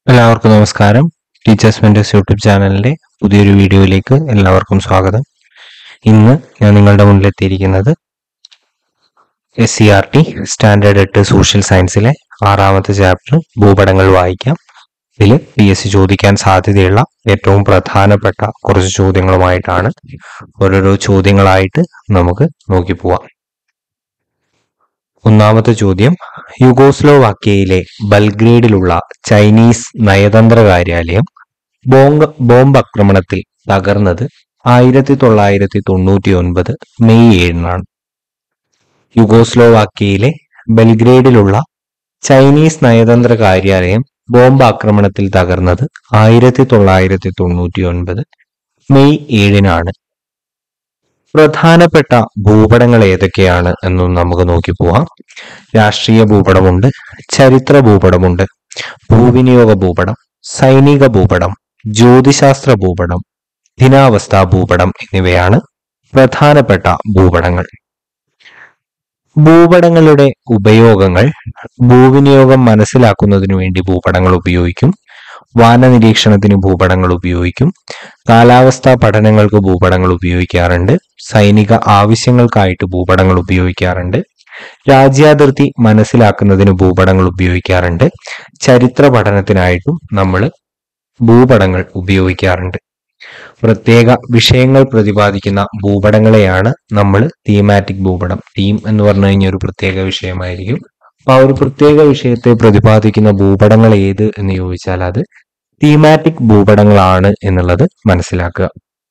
എല്ലാവർക്കും നമസ്കാരം teachers mentors YouTube ചാനലിന്റെ പുതിയൊരു വീഡിയോയിലേക്ക് എല്ലാവർക്കും സ്വാഗതം ഇന്ന് ഞാൻ നിങ്ങളുടെ മുന്നിലെത്തിയിരിക്കുന്നത് S C R T standard എട്ട് സോഷ്യൽ സയൻസിലെ ആറാമത്തെ ചാപ്റ്റർ ഭൂപടങ്ങൾ വായിക്കാം ഇതിൽ പി എസ് സി ചോദിക്കാൻ സാധ്യതയുള്ള ഏറ്റവും പ്രധാനപ്പെട്ട കുറച്ച് ചോദ്യങ്ങളുമായിട്ടാണ് ഓരോരോ ചോദ്യങ്ങളായിട്ട് നമുക്ക് നോക്കി പോവാം ഒന്നാമത്തെ ചോദ്യം യുഗോസ്ലോവാക്യയിലെ ബൽഗ്രേഡിലുള്ള ചൈനീസ് നയതന്ത്ര കാര്യാലയം ബോംബ് ബോംബ് ആക്രമണത്തിൽ തകർന്നത് ആയിരത്തി തൊള്ളായിരത്തി തൊണ്ണൂറ്റി ഒൻപത് മെയ് ഏഴിനാണ് യുഗോസ്ലോവാക്യയിലെ ബൽഗ്രേഡിലുള്ള ചൈനീസ് നയതന്ത്ര കാര്യാലയം ബോംബ് ആക്രമണത്തിൽ തകർന്നത് ആയിരത്തി തൊള്ളായിരത്തി തൊണ്ണൂറ്റി ഒൻപത് മെയ് ഏഴിനാണ് പ്രധാനപ്പെട്ട ഭൂപടങ്ങൾ ഏതൊക്കെയാണ് എന്നും നമുക്ക് നോക്കി പോവാം രാഷ്ട്രീയ ഭൂപടമുണ്ട് ചരിത്ര ഭൂപടമുണ്ട് ഭൂവിനിയോഗ ഭൂപടം സൈനിക ഭൂപടം ജ്യോതിശാസ്ത്ര ഭൂപടം ദിനാവസ്ഥ ഭൂപടം എന്നിവയാണ് പ്രധാനപ്പെട്ട ഭൂപടങ്ങൾ ഭൂപടങ്ങളുടെ ഉപയോഗങ്ങൾ ഭൂവിനിയോഗം മനസ്സിലാക്കുന്നതിനു വേണ്ടി ഭൂപടങ്ങൾ ഉപയോഗിക്കും വാന നിരീക്ഷണത്തിന് ഭൂപടങ്ങൾ ഉപയോഗിക്കും കാലാവസ്ഥാ പഠനങ്ങൾക്ക് ഭൂപടങ്ങൾ ഉപയോഗിക്കാറുണ്ട് സൈനിക ആവശ്യങ്ങൾക്കായിട്ട് ഭൂപടങ്ങൾ ഉപയോഗിക്കാറുണ്ട് രാജ്യാതിർത്തി മനസ്സിലാക്കുന്നതിന് ഭൂപടങ്ങൾ ഉപയോഗിക്കാറുണ്ട് ചരിത്ര പഠനത്തിനായിട്ടും നമ്മൾ ഭൂപടങ്ങൾ ഉപയോഗിക്കാറുണ്ട് പ്രത്യേക വിഷയങ്ങൾ പ്രതിപാദിക്കുന്ന ഭൂപടങ്ങളെയാണ് നമ്മൾ തീമാറ്റിക് ഭൂപടം തീം എന്ന് പറഞ്ഞു കഴിഞ്ഞാൽ ഒരു പ്രത്യേക വിഷയമായിരിക്കും അപ്പൊ ആ ഒരു പ്രത്യേക വിഷയത്തെ പ്രതിപാദിക്കുന്ന ഭൂപടങ്ങൾ ഏത് എന്ന് ചോദിച്ചാൽ അത് തീമാറ്റിക് ഭൂപടങ്ങളാണ് എന്നുള്ളത് മനസ്സിലാക്കുക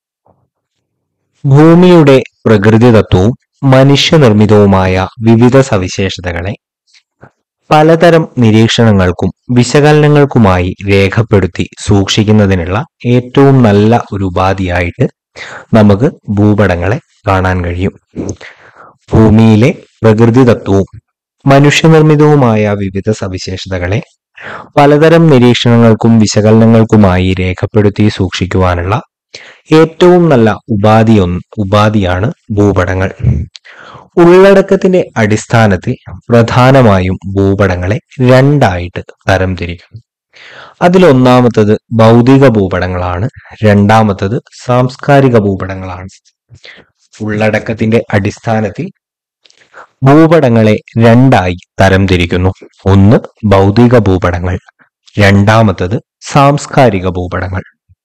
ഭൂമിയുടെ പ്രകൃതി തത്വവും മനുഷ്യനിർമ്മിതവുമായ വിവിധ സവിശേഷതകളെ പലതരം നിരീക്ഷണങ്ങൾക്കും വിശകലനങ്ങൾക്കുമായി രേഖപ്പെടുത്തി സൂക്ഷിക്കുന്നതിനുള്ള ഏറ്റവും നല്ല ഒരു ഉപാധിയായിട്ട് നമുക്ക് ഭൂപടങ്ങളെ കാണാൻ കഴിയും ഭൂമിയിലെ പ്രകൃതി തത്വവും മനുഷ്യനിർമ്മിതവുമായ വിവിധ സവിശേഷതകളെ പലതരം നിരീക്ഷണങ്ങൾക്കും വിശകലനങ്ങൾക്കുമായി രേഖപ്പെടുത്തി സൂക്ഷിക്കുവാനുള്ള ഏറ്റവും നല്ല ഉപാധി ഒന്ന് ഉപാധിയാണ് ഭൂപടങ്ങൾ ഉള്ളടക്കത്തിന്റെ അടിസ്ഥാനത്തിൽ പ്രധാനമായും ഭൂപടങ്ങളെ രണ്ടായിട്ട് തരംതിരിക്കും അതിലൊന്നാമത്തത് ഭൗതിക ഭൂപടങ്ങളാണ് രണ്ടാമത്തത് സാംസ്കാരിക ഭൂപടങ്ങളാണ് ഉള്ളടക്കത്തിന്റെ അടിസ്ഥാനത്തിൽ ഭൂപടങ്ങളെ രണ്ടായി തരംതിരിക്കുന്നു ഒന്ന് ഭൗതിക ഭൂപടങ്ങൾ രണ്ടാമത്തത് സാംസ്കാരിക ഭൂപടങ്ങൾ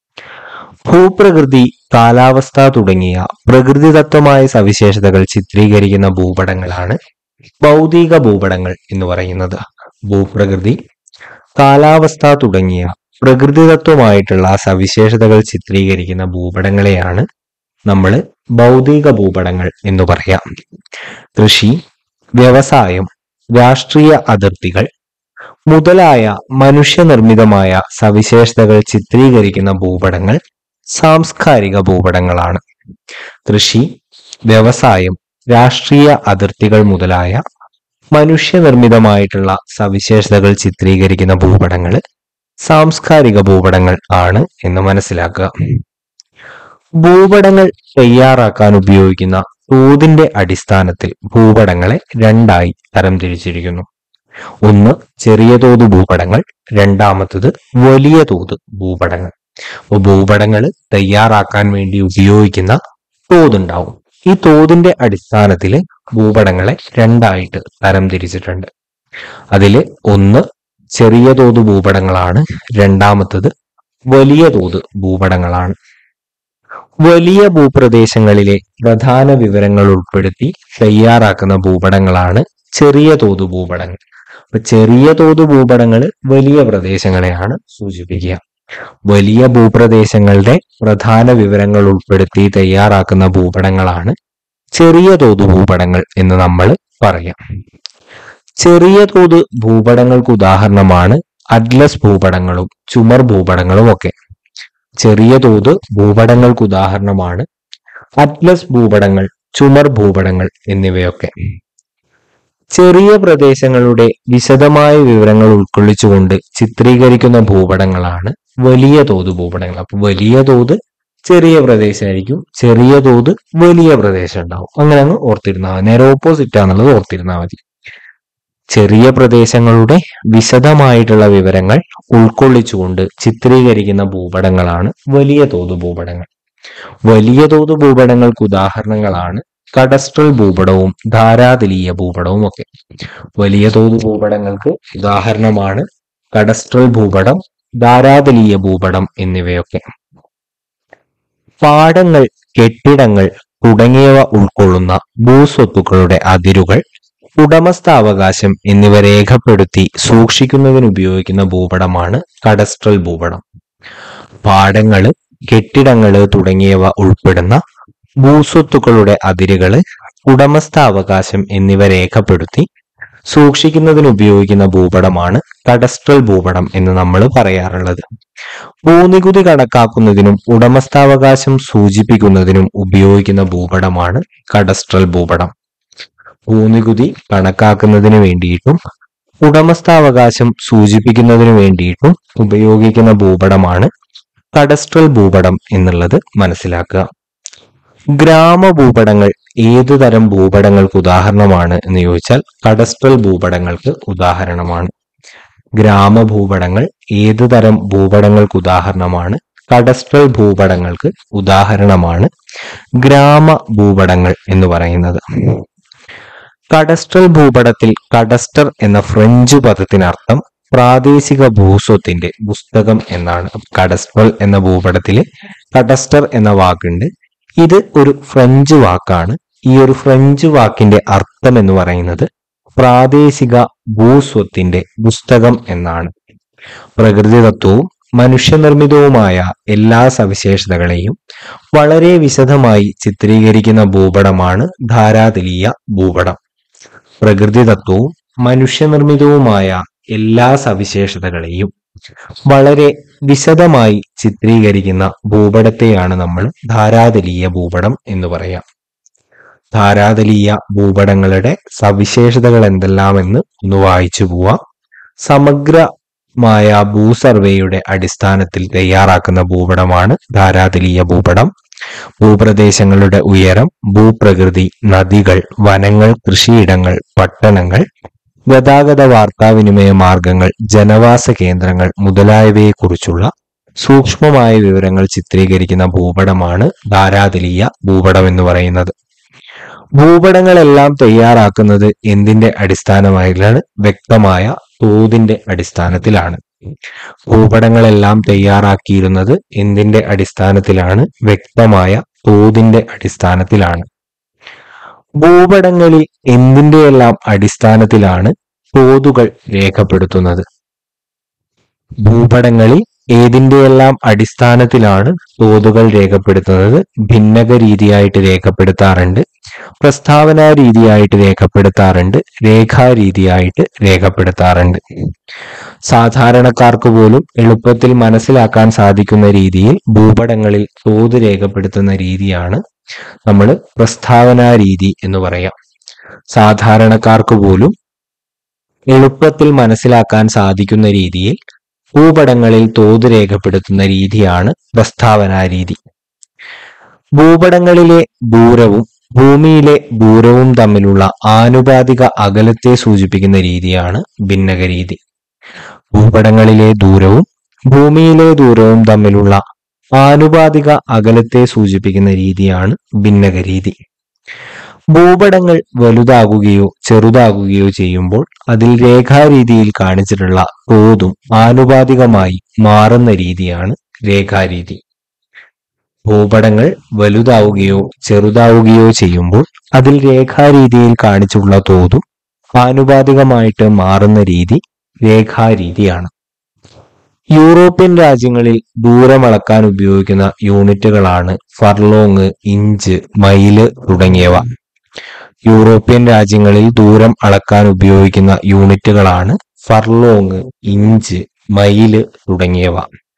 ഭൂപ്രകൃതി കാലാവസ്ഥ തുടങ്ങിയ പ്രകൃതിദത്തമായ സവിശേഷതകൾ ചിത്രീകരിക്കുന്ന ഭൂപടങ്ങളാണ് ഭൗതിക ഭൂപടങ്ങൾ എന്ന് പറയുന്നത് ഭൂപ്രകൃതി കാലാവസ്ഥ തുടങ്ങിയ പ്രകൃതിദത്വമായിട്ടുള്ള സവിശേഷതകൾ ചിത്രീകരിക്കുന്ന ഭൂപടങ്ങളെയാണ് നമ്മൾ ഭൗതിക ഭൂപടങ്ങൾ എന്ന് പറയാം കൃഷി വ്യവസായം രാഷ്ട്രീയ അതിർത്തികൾ മുതലായ മനുഷ്യനിർമ്മിതമായ സവിശേഷതകൾ ചിത്രീകരിക്കുന്ന ഭൂപടങ്ങൾ സാംസ്കാരിക ഭൂപടങ്ങളാണ് കൃഷി വ്യവസായം രാഷ്ട്രീയ അതിർത്തികൾ മുതലായ മനുഷ്യനിർമ്മിതമായിട്ടുള്ള സവിശേഷതകൾ ചിത്രീകരിക്കുന്ന ഭൂപടങ്ങൾ സാംസ്കാരിക ഭൂപടങ്ങൾ ആണ് എന്ന് മനസ്സിലാക്കുക ഭൂപടങ്ങൾ തയ്യാറാക്കാൻ ഉപയോഗിക്കുന്ന തോതിന്റെ അടിസ്ഥാനത്തിൽ ഭൂപടങ്ങളെ രണ്ടായി തരംതിരിച്ചിരിക്കുന്നു ഒന്ന് ചെറിയ തോത് ഭൂപടങ്ങൾ രണ്ടാമത്തത് വലിയ തോത് ഭൂപടങ്ങൾ അപ്പൊ ഭൂപടങ്ങൾ തയ്യാറാക്കാൻ വേണ്ടി ഉപയോഗിക്കുന്ന തോതുണ്ടാവും ഈ തോതിന്റെ അടിസ്ഥാനത്തിൽ ഭൂപടങ്ങളെ രണ്ടായിട്ട് തരംതിരിച്ചിട്ടുണ്ട് അതില് ഒന്ന് ചെറിയ തോത് ഭൂപടങ്ങളാണ് രണ്ടാമത്തത് വലിയ തോത് ഭൂപടങ്ങളാണ് വലിയ ഭൂപ്രദേശങ്ങളിലെ പ്രധാന വിവരങ്ങൾ ഉൾപ്പെടുത്തി തയ്യാറാക്കുന്ന ഭൂപടങ്ങളാണ് ചെറിയ തോത് ഭൂപടങ്ങൾ അപ്പൊ ചെറിയ തോത് ഭൂപടങ്ങൾ വലിയ പ്രദേശങ്ങളെയാണ് സൂചിപ്പിക്കുക വലിയ ഭൂപ്രദേശങ്ങളുടെ പ്രധാന വിവരങ്ങൾ ഉൾപ്പെടുത്തി തയ്യാറാക്കുന്ന ഭൂപടങ്ങളാണ് ചെറിയ തോത് ഭൂപടങ്ങൾ എന്ന് നമ്മൾ പറയാം ചെറിയ തോത് ഭൂപടങ്ങൾക്ക് ഉദാഹരണമാണ് അറ്റ്ലസ് ഭൂപടങ്ങളും ചുമർ ഭൂപടങ്ങളും ഒക്കെ ചെറിയ തോത് ഭൂപടങ്ങൾക്ക് ഉദാഹരണമാണ് അറ്റ്ലസ് ഭൂപടങ്ങൾ ചുമർ ഭൂപടങ്ങൾ എന്നിവയൊക്കെ ചെറിയ പ്രദേശങ്ങളുടെ വിശദമായ വിവരങ്ങൾ ഉൾക്കൊള്ളിച്ചുകൊണ്ട് ചിത്രീകരിക്കുന്ന ഭൂപടങ്ങളാണ് വലിയ തോത് ഭൂപടങ്ങൾ അപ്പൊ വലിയ തോത് ചെറിയ പ്രദേശമായിരിക്കും ചെറിയ തോത് വലിയ പ്രദേശം ഉണ്ടാവും അങ്ങനെ അങ്ങ് ഓർത്തിരുന്നാൽ മതി നേരെ ഓപ്പോസിറ്റ് ആണെന്നുള്ളത് ഓർത്തിരുന്നാൽ മതി ചെറിയ പ്രദേശങ്ങളുടെ വിശദമായിട്ടുള്ള വിവരങ്ങൾ ഉൾക്കൊള്ളിച്ചുകൊണ്ട് ചിത്രീകരിക്കുന്ന ഭൂപടങ്ങളാണ് വലിയ തോത് ഭൂപടങ്ങൾ വലിയ തോത് ഭൂപടങ്ങൾക്ക് ഉദാഹരണങ്ങളാണ് കഡസ്ട്രൽ ഭൂപടവും ധാരാതലീയ ഭൂപടവും ഒക്കെ വലിയ തോത് ഭൂപടങ്ങൾക്ക് ഉദാഹരണമാണ് കഡസ്ട്രൽ ഭൂപടം ധാരാതലീയ ഭൂപടം എന്നിവയൊക്കെ പാടങ്ങൾ കെട്ടിടങ്ങൾ തുടങ്ങിയവ ഉൾക്കൊള്ളുന്ന ഭൂസ്വത്തുക്കളുടെ അതിരുകൾ ഉടമസ്ഥാവകാശം എന്നിവ രേഖപ്പെടുത്തി സൂക്ഷിക്കുന്നതിന് ഉപയോഗിക്കുന്ന ഭൂപടമാണ് കഡസ്ട്രൽ ഭൂപടം പാടങ്ങള് കെട്ടിടങ്ങള് തുടങ്ങിയവ ഉൾപ്പെടുന്ന ഭൂസ്വത്തുക്കളുടെ അതിരുകള് ഉടമസ്ഥാവകാശം എന്നിവ രേഖപ്പെടുത്തി സൂക്ഷിക്കുന്നതിന് ഉപയോഗിക്കുന്ന ഭൂപടമാണ് കഡസ്ട്രൽ ഭൂപടം എന്ന് നമ്മൾ പറയാറുള്ളത് ഭൂനികുതി കണക്കാക്കുന്നതിനും ഉടമസ്ഥാവകാശം സൂചിപ്പിക്കുന്നതിനും ഉപയോഗിക്കുന്ന ഭൂപടമാണ് കഡസ്ട്രൽ ഭൂപടം ഭൂനികുതി കണക്കാക്കുന്നതിന് വേണ്ടിയിട്ടും ഉടമസ്ഥാവകാശം സൂചിപ്പിക്കുന്നതിന് വേണ്ടിയിട്ടും ഉപയോഗിക്കുന്ന ഭൂപടമാണ് കഡസ്ട്രൽ ഭൂപടം എന്നുള്ളത് മനസ്സിലാക്കുക ഗ്രാമഭൂപടങ്ങൾ ഏതു തരം ഭൂപടങ്ങൾക്ക് ഉദാഹരണമാണ് എന്ന് ചോദിച്ചാൽ കഡസ്ട്രൽ ഭൂപടങ്ങൾക്ക് ഉദാഹരണമാണ് ഗ്രാമഭൂപടങ്ങൾ ഏതു തരം ഭൂപടങ്ങൾക്ക് ഉദാഹരണമാണ് കഡസ്ട്രൽ ഭൂപടങ്ങൾക്ക് ഉദാഹരണമാണ് ഗ്രാമ ഭൂപടങ്ങൾ എന്ന് പറയുന്നത് കഡസ്ട്രൽ ഭൂപടത്തിൽ കഡസ്റ്റർ എന്ന ഫ്രഞ്ച് പദത്തിനർത്ഥം പ്രാദേശിക ഭൂസ്വത്തിന്റെ പുസ്തകം എന്നാണ് കഡസ്ട്രൽ എന്ന ഭൂപടത്തില് കഡസ്റ്റർ എന്ന വാക്കുണ്ട് ഇത് ഒരു ഫ്രഞ്ച് വാക്കാണ് ഈ ഒരു ഫ്രഞ്ച് വാക്കിന്റെ അർത്ഥം എന്ന് പറയുന്നത് പ്രാദേശിക ഭൂസ്വത്തിന്റെ പുസ്തകം എന്നാണ് പ്രകൃതിദത്തവും മനുഷ്യനിർമ്മിതവുമായ എല്ലാ സവിശേഷതകളെയും വളരെ വിശദമായി ചിത്രീകരിക്കുന്ന ഭൂപടമാണ് ധാരാതലീയ ഭൂപടം പ്രകൃതിദത്തവും മനുഷ്യനിർമ്മിതവുമായ എല്ലാ സവിശേഷതകളെയും വളരെ വിശദമായി ചിത്രീകരിക്കുന്ന ഭൂപടത്തെയാണ് നമ്മൾ ധാരാതലീയ ഭൂപടം എന്ന് പറയാം ധാരാതലീയ ഭൂപടങ്ങളുടെ സവിശേഷതകൾ എന്തെല്ലാമെന്ന് ഒന്ന് വായിച്ചു പോവാം സമഗ്രമായ ഭൂസർവേയുടെ അടിസ്ഥാനത്തിൽ തയ്യാറാക്കുന്ന ഭൂപടമാണ് ധാരാതലീയ ഭൂപടം ഭൂപ്രദേശങ്ങളുടെ ഉയരം ഭൂപ്രകൃതി നദികൾ വനങ്ങൾ കൃഷിയിടങ്ങൾ പട്ടണങ്ങൾ ഗതാഗത വാർത്താവിനിമയ മാർഗങ്ങൾ ജനവാസ കേന്ദ്രങ്ങൾ മുതലായവയെക്കുറിച്ചുള്ള സൂക്ഷ്മമായ വിവരങ്ങൾ ചിത്രീകരിക്കുന്ന ഭൂപടമാണ് ധാരാതലീയ ഭൂപടം എന്ന് പറയുന്നത് ഭൂപടങ്ങളെല്ലാം തയ്യാറാക്കുന്നത് എന്തിന്റെ അടിസ്ഥാനമായിട്ടാണ് വ്യക്തമായ തോതിന്റെ അടിസ്ഥാനത്തിലാണ് ഭൂപടങ്ങളെല്ലാം തയ്യാറാക്കിയിരുന്നത് എന്തിന്റെ അടിസ്ഥാനത്തിലാണ് വ്യക്തമായ തോതിന്റെ അടിസ്ഥാനത്തിലാണ് ഭൂപടങ്ങളിൽ എന്തിന്റെയെല്ലാം അടിസ്ഥാനത്തിലാണ് തോതുകൾ രേഖപ്പെടുത്തുന്നത് ഭൂപടങ്ങളിൽ ഏതിന്റെയെല്ലാം അടിസ്ഥാനത്തിലാണ് തോതുകൾ രേഖപ്പെടുത്തുന്നത് ഭിന്നക രീതിയായിട്ട് രേഖപ്പെടുത്താറുണ്ട് പ്രസ്താവന രീതിയായിട്ട് രേഖപ്പെടുത്താറുണ്ട് രേഖാരീതിയായിട്ട് രേഖപ്പെടുത്താറുണ്ട് സാധാരണക്കാർക്ക് പോലും എളുപ്പത്തിൽ മനസ്സിലാക്കാൻ സാധിക്കുന്ന രീതിയിൽ ഭൂപടങ്ങളിൽ തോത് രേഖപ്പെടുത്തുന്ന രീതിയാണ് നമ്മൾ പ്രസ്താവന രീതി എന്ന് പറയാം സാധാരണക്കാർക്ക് പോലും എളുപ്പത്തിൽ മനസ്സിലാക്കാൻ സാധിക്കുന്ന രീതിയിൽ ഭൂപടങ്ങളിൽ തോത് രേഖപ്പെടുത്തുന്ന രീതിയാണ് പ്രസ്താവന രീതി ഭൂപടങ്ങളിലെ ദൂരവും ഭൂമിയിലെ ദൂരവും തമ്മിലുള്ള ആനുപാതിക അകലത്തെ സൂചിപ്പിക്കുന്ന രീതിയാണ് ഭിന്നക രീതി ഭൂപടങ്ങളിലെ ദൂരവും ഭൂമിയിലെ ദൂരവും തമ്മിലുള്ള ആനുപാതിക അകലത്തെ സൂചിപ്പിക്കുന്ന രീതിയാണ് ഭിന്നക രീതി ഭൂപടങ്ങൾ വലുതാകുകയോ ചെറുതാകുകയോ ചെയ്യുമ്പോൾ അതിൽ രേഖാരീതിയിൽ കാണിച്ചിട്ടുള്ള തോതും ആനുപാതികമായി മാറുന്ന രീതിയാണ് രേഖാരീതി ഭൂപടങ്ങൾ വലുതാവുകയോ ചെറുതാവുകയോ ചെയ്യുമ്പോൾ അതിൽ രേഖാരീതിയിൽ കാണിച്ചുള്ള തോതും ആനുപാതികമായിട്ട് മാറുന്ന രീതി രേഖാരീതിയാണ് യൂറോപ്യൻ രാജ്യങ്ങളിൽ ദൂരം അളക്കാൻ ഉപയോഗിക്കുന്ന യൂണിറ്റുകളാണ് ഫർലോങ് ഇഞ്ച് മൈല് തുടങ്ങിയവ യൂറോപ്യൻ രാജ്യങ്ങളിൽ ദൂരം അളക്കാൻ ഉപയോഗിക്കുന്ന യൂണിറ്റുകളാണ് ഫർലോങ് ഇഞ്ച് മൈല് തുടങ്ങിയവ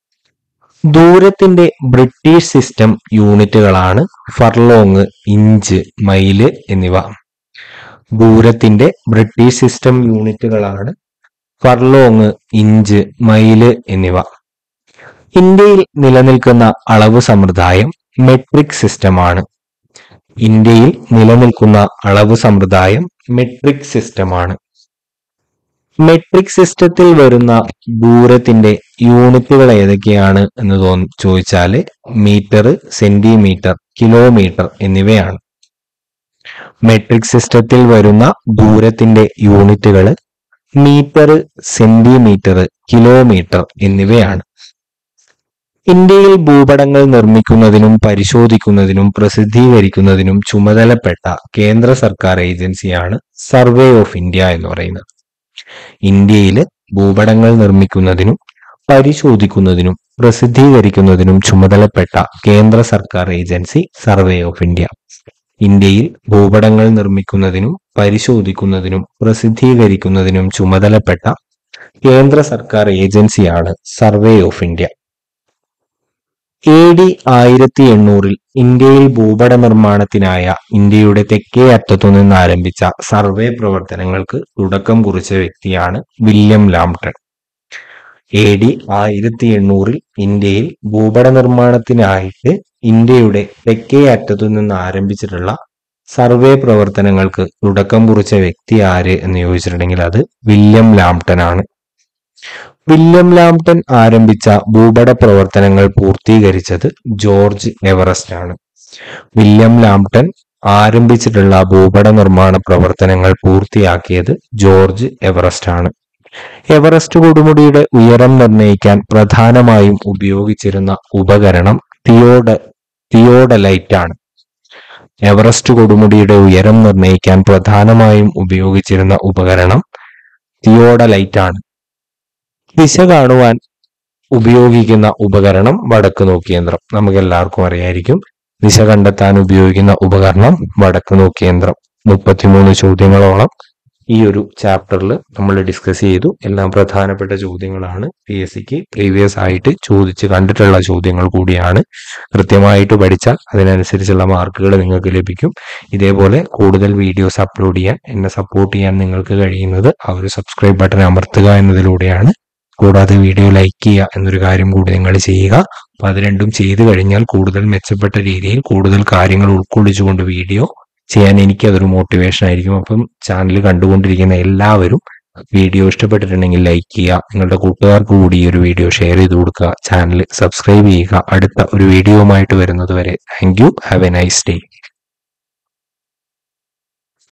ദൂരത്തിന്റെ ബ്രിട്ടീഷ് സിസ്റ്റം യൂണിറ്റുകളാണ് ഫർലോങ് ഇഞ്ച് മൈല് എന്നിവ ദൂരത്തിന്റെ ബ്രിട്ടീഷ് സിസ്റ്റം യൂണിറ്റുകളാണ് ഫർലോങ് ഇഞ്ച് മൈല് എന്നിവ ഇന്ത്യയിൽ നിലനിൽക്കുന്ന അളവ് സമ്പ്രദായം മെട്രിക് സിസ്റ്റമാണ് ഇന്ത്യയിൽ നിലനിൽക്കുന്ന അളവ് സമ്പ്രദായം മെട്രിക് സിസ്റ്റമാണ് മെട്രിക് സിസ്റ്റത്തിൽ വരുന്ന ദൂരത്തിന്റെ യൂണിറ്റുകൾ ഏതൊക്കെയാണ് എന്ന് തോന്നി ചോദിച്ചാൽ മീറ്റർ സെന്റിമീറ്റർ കിലോമീറ്റർ എന്നിവയാണ് മെട്രിക് സിസ്റ്റത്തിൽ വരുന്ന ദൂരത്തിന്റെ യൂണിറ്റുകൾ മീറ്റർ സെന്റിമീറ്റർ കിലോമീറ്റർ എന്നിവയാണ് ഇന്ത്യയിൽ ഭൂപടങ്ങൾ നിർമ്മിക്കുന്നതിനും പരിശോധിക്കുന്നതിനും പ്രസിദ്ധീകരിക്കുന്നതിനും ചുമതലപ്പെട്ട കേന്ദ്ര സർക്കാർ ഏജൻസിയാണ് സർവേ ഓഫ് ഇന്ത്യ എന്ന് പറയുന്നത് ഇന്ത്യയിൽ ഭൂപടങ്ങൾ നിർമ്മിക്കുന്നതിനും പരിശോധിക്കുന്നതിനും പ്രസിദ്ധീകരിക്കുന്നതിനും ചുമതലപ്പെട്ട കേന്ദ്ര സർക്കാർ ഏജൻസി സർവേ ഓഫ് ഇന്ത്യ ഇന്ത്യയിൽ ഭൂപടങ്ങൾ നിർമ്മിക്കുന്നതിനും പരിശോധിക്കുന്നതിനും പ്രസിദ്ധീകരിക്കുന്നതിനും ചുമതലപ്പെട്ട കേന്ദ്ര സർക്കാർ ഏജൻസിയാണ് survey of India A D ആയിരത്തി എണ്ണൂറിൽ ഇന്ത്യയിൽ ഭൂപട നിർമ്മാണത്തിനായ ഇന്ത്യയുടെ തെക്കേ അറ്റത്തു നിന്ന് ആരംഭിച്ച സർവേ പ്രവർത്തനങ്ങൾക്ക് തുടക്കം കുറിച്ച വ്യക്തിയാണ് വില്യം ലാംപ്ടൺ എ ഡി ആയിരത്തി എണ്ണൂറിൽ ഇന്ത്യയിൽ ഭൂപട നിർമ്മാണത്തിനായിട്ട് ഇന്ത്യയുടെ തെക്കേ അറ്റത്തു നിന്ന് ആരംഭിച്ചിട്ടുള്ള സർവേ പ്രവർത്തനങ്ങൾക്ക് തുടക്കം കുറിച്ച വ്യക്തി ആര് എന്ന് ചോദിച്ചിട്ടുണ്ടെങ്കിൽ അത് വില്യം ലാംപ്ടൺ ആണ് വില്യം ലാംപ്ടൺ ആരംഭിച്ച ഭൂപട പ്രവർത്തനങ്ങൾ പൂർത്തീകരിച്ചത് ജോർജ് എവറസ്റ്റ് ആണ് വില്യം ലാംപ്ടൺ ആരംഭിച്ചിട്ടുള്ള ഭൂപട നിർമ്മാണ പ്രവർത്തനങ്ങൾ പൂർത്തിയാക്കിയത് ജോർജ് എവറസ്റ്റ് ആണ് എവറസ്റ്റ് കൊടുമുടിയുടെ ഉയരം നിർണ്ണയിക്കാൻ പ്രധാനമായും ഉപയോഗിച്ചിരുന്ന ഉപകരണം തിയോഡ തിയോഡലൈറ്റ് ആണ് എവറസ്റ്റ് കൊടുമുടിയുടെ ഉയരം നിർണ്ണയിക്കാൻ പ്രധാനമായും ഉപയോഗിച്ചിരുന്ന ഉപകരണം തിയോഡലൈറ്റ് ആണ് ദിശ കാണുവാൻ ഉപയോഗിക്കുന്ന ഉപകരണം വടക്ക് നോക്കിയന്ത്രം നമുക്ക് എല്ലാവർക്കും അറിയായിരിക്കും ദിശ കണ്ടെത്താൻ ഉപയോഗിക്കുന്ന ഉപകരണം വടക്ക് നോക്കിയന്ത്രം മുപ്പത്തിമൂന്ന് ചോദ്യങ്ങളോളം ഈ ഒരു ചാപ്റ്ററിൽ നമ്മൾ ഡിസ്കസ് ചെയ്തു എല്ലാം പ്രധാനപ്പെട്ട ചോദ്യങ്ങളാണ് പി എസ് സിക്ക് പ്രീവിയസ് ആയിട്ട് ചോദിച്ച് കണ്ടിട്ടുള്ള ചോദ്യങ്ങൾ കൂടിയാണ് കൃത്യമായിട്ട് പഠിച്ചാൽ അതിനനുസരിച്ചുള്ള മാർക്കുകൾ നിങ്ങൾക്ക് ലഭിക്കും ഇതേപോലെ കൂടുതൽ വീഡിയോസ് അപ്ലോഡ് ചെയ്യാൻ എന്നെ സപ്പോർട്ട് ചെയ്യാൻ നിങ്ങൾക്ക് കഴിയുന്നത് ആ ഒരു സബ്സ്ക്രൈബ് ബട്ടൺ അമർത്തുക എന്നതിലൂടെയാണ് കൂടാതെ വീഡിയോ ലൈക്ക് ചെയ്യുക എന്നൊരു കാര്യം കൂടി നിങ്ങൾ ചെയ്യുക അപ്പൊ അത് രണ്ടും ചെയ്തു കഴിഞ്ഞാൽ കൂടുതൽ മെച്ചപ്പെട്ട രീതിയിൽ കൂടുതൽ കാര്യങ്ങൾ ഉൾക്കൊള്ളിച്ചുകൊണ്ട് വീഡിയോ ചെയ്യാൻ എനിക്ക് അതൊരു മോട്ടിവേഷൻ ആയിരിക്കും അപ്പം ചാനൽ കണ്ടുകൊണ്ടിരിക്കുന്ന എല്ലാവരും വീഡിയോ ഇഷ്ടപ്പെട്ടിട്ടുണ്ടെങ്കിൽ ലൈക്ക് ചെയ്യുക നിങ്ങളുടെ കൂട്ടുകാർക്ക് കൂടി ഈ ഒരു വീഡിയോ ഷെയർ ചെയ്ത് കൊടുക്കുക ചാനൽ സബ്സ്ക്രൈബ് ചെയ്യുക അടുത്ത ഒരു വീഡിയോയുമായിട്ട് വരുന്നത് വരെ thank you have a nice day